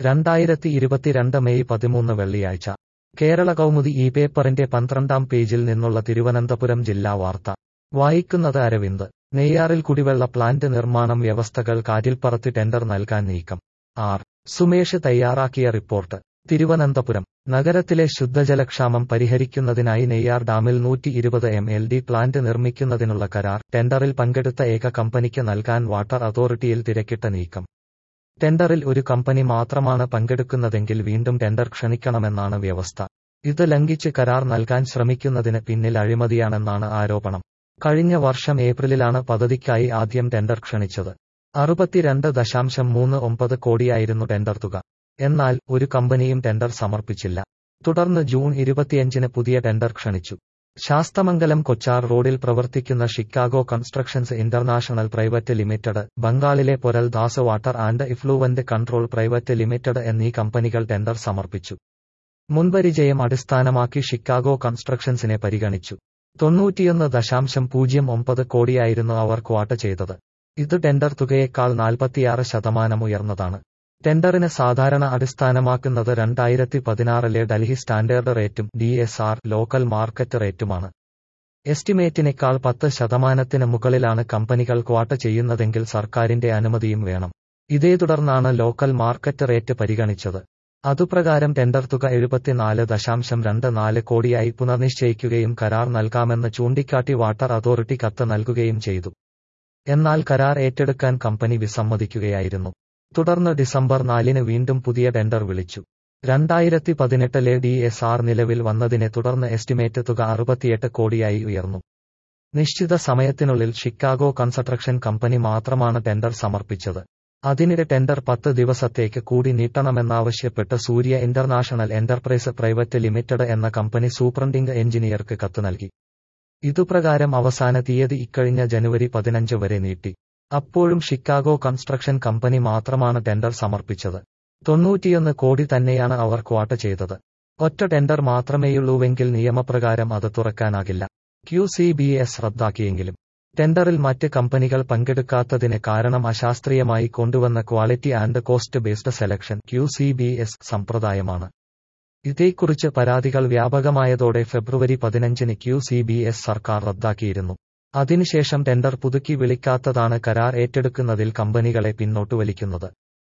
രണ്ടായിരത്തി ഇരുപത്തിരണ്ട് മെയ് പതിമൂന്ന് വെള്ളിയാഴ്ച കേരള കൗമുദി ഈ പേപ്പറിന്റെ പന്ത്രണ്ടാം പേജിൽ നിന്നുള്ള തിരുവനന്തപുരം ജില്ലാ വാർത്ത വായിക്കുന്നത് അരവിന്ദ് നെയ്യാറിൽ കുടിവെള്ള പ്ലാന്റ് നിർമ്മാണം വ്യവസ്ഥകൾ കാറ്റിൽപ്പറത്തി ടെൻഡർ നൽകാൻ നീക്കം ആർ സുമേഷ് തയ്യാറാക്കിയ റിപ്പോർട്ട് തിരുവനന്തപുരം നഗരത്തിലെ ശുദ്ധജലക്ഷാമം പരിഹരിക്കുന്നതിനായി നെയ്യാർ ഡാമിൽ നൂറ്റി ഇരുപത് എം എൽ ഡി പ്ലാന്റ് നിർമ്മിക്കുന്നതിനുള്ള കരാർ ടെൻഡറിൽ പങ്കെടുത്ത ഏക കമ്പനിക്ക് നൽകാൻ വാട്ടർ അതോറിറ്റിയിൽ തിരക്കിട്ട നീക്കം ടെൻഡറിൽ ഒരു കമ്പനി മാത്രമാണ് പങ്കെടുക്കുന്നതെങ്കിൽ വീണ്ടും ടെൻഡർ ക്ഷണിക്കണമെന്നാണ് വ്യവസ്ഥ ഇത് ലംഘിച്ച് കരാർ നൽകാൻ ശ്രമിക്കുന്നതിന് പിന്നിൽ അഴിമതിയാണെന്നാണ് ആരോപണം കഴിഞ്ഞ വർഷം ഏപ്രിലിലാണ് പദ്ധതിക്കായി ആദ്യം ടെൻഡർ ക്ഷണിച്ചത് അറുപത്തിരണ്ട് ദശാംശം മൂന്ന് ഒമ്പത് കോടിയായിരുന്നു ടെൻഡർ തുക എന്നാൽ ഒരു കമ്പനിയും ടെൻഡർ സമർപ്പിച്ചില്ല തുടർന്ന് ജൂൺ ഇരുപത്തിയഞ്ചിന് പുതിയ ടെൻഡർ ക്ഷണിച്ചു ശാസ്തമംഗലം കൊച്ചാർ റോഡിൽ പ്രവർത്തിക്കുന്ന Chicago constructions international private limited ബംഗാളിലെ Porel Das water and effluent control private limited എന്നീ കമ്പനികൾ ടെൻഡർ സമർപ്പിച്ചു മുൻപരിചയം അടിസ്ഥാനമാക്കി ഷിക്കാഗോ കൺസ്ട്രക്ഷൻസിനെ പരിഗണിച്ചു തൊണ്ണൂറ്റിയൊന്ന് ദശാംശം പൂജ്യം ഒമ്പത് കോടിയായിരുന്നു അവർ ക്വാട്ട ചെയ്തത് ഇത് ടെൻഡർ തുകയേക്കാൾ നാൽപ്പത്തിയാറ് ശതമാനം ഉയർന്നതാണ് ടെൻഡറിന് സാധാരണ അടിസ്ഥാനമാക്കുന്നത് രണ്ടായിരത്തി പതിനാറിലെ ഡൽഹി സ്റ്റാൻഡേർഡ് റേറ്റും D S R local market റേറ്റുമാണ് എസ്റ്റിമേറ്റിനേക്കാൾ പത്ത് ശതമാനത്തിന് മുകളിലാണ് കമ്പനികൾ ക്വാട്ട ചെയ്യുന്നതെങ്കിൽ സർക്കാരിന്റെ അനുമതിയും വേണം ഇതേ തുടർന്നാണ് ലോക്കൽ മാർക്കറ്റ് റേറ്റ് പരിഗണിച്ചത് അതുപ്രകാരം ടെൻഡർ തുക എഴുപത്തിനാല് ദശാംശം രണ്ട് നാല് കോടിയായി പുനർനിശ്ചയിക്കുകയും കരാർ നൽകാമെന്ന് ചൂണ്ടിക്കാട്ടി വാട്ടർ അതോറിറ്റി കത്ത് നൽകുകയും ചെയ്തു എന്നാൽ കരാർ ഏറ്റെടുക്കാൻ കമ്പനി വിസമ്മതിക്കുകയായിരുന്നു തുടർന്ന് ഡിസംബർ നാലിന് വീണ്ടും പുതിയ ടെൻഡർ വിളിച്ചു രണ്ടായിരത്തി പതിനെട്ടിലെ ഡി എസ് ആർ നിലവിൽ വന്നതിനെ തുടർന്ന് എസ്റ്റിമേറ്റ് തുക അറുപത്തിയെട്ട് കോടിയായി ഉയർന്നു നിശ്ചിത സമയത്തിനുള്ളിൽ ഷിക്കാഗോ കൺസ്ട്രക്ഷൻ കമ്പനി മാത്രമാണ് ടെൻഡർ സമർപ്പിച്ചത് അതിനിടെ ടെൻഡർ പത്ത് ദിവസത്തേക്ക് കൂടി നീട്ടണമെന്നാവശ്യപ്പെട്ട് Surya international enterprise private limited എന്ന കമ്പനി സൂപ്രണ്ടിംഗ് എഞ്ചിനീയർക്ക് കത്ത് നൽകി ഇതുപ്രകാരം അവസാന തീയതി ഇക്കഴിഞ്ഞ ജനുവരി പതിനഞ്ച് വരെ നീട്ടി അപ്പോഴും ഷിക്കാഗോ കൺസ്ട്രക്ഷൻ കമ്പനി മാത്രമാണ് ടെൻഡർ സമർപ്പിച്ചത് തൊണ്ണൂറ്റിയൊന്ന് കോടി തന്നെയാണ് അവർ ക്വാട്ട ചെയ്തത് ഒറ്റ ടെൻഡർ മാത്രമേയുള്ളൂവെങ്കിൽ നിയമപ്രകാരം അത് തുറക്കാനാകില്ല ക്യു സി ബി എസ് റദ്ദാക്കിയെങ്കിലും ടെൻഡറിൽ മറ്റ് കമ്പനികൾ പങ്കെടുക്കാത്തതിന് കാരണം അശാസ്ത്രീയമായി കൊണ്ടുവന്ന quality and cost based selection Q C B S സമ്പ്രദായമാണ് ഇതേക്കുറിച്ച് പരാതികൾ വ്യാപകമായതോടെ ഫെബ്രുവരി പതിനഞ്ചിന് ക്യു സി ബി എസ് സർക്കാർ റദ്ദാക്കിയിരുന്നു അതിനുശേഷം ടെൻഡർ പുതുക്കി വിളിക്കാത്തതാണ് കരാർ ഏറ്റെടുക്കുന്നതിൽ കമ്പനികളെ പിന്നോട്ടു വലിക്കുന്നത്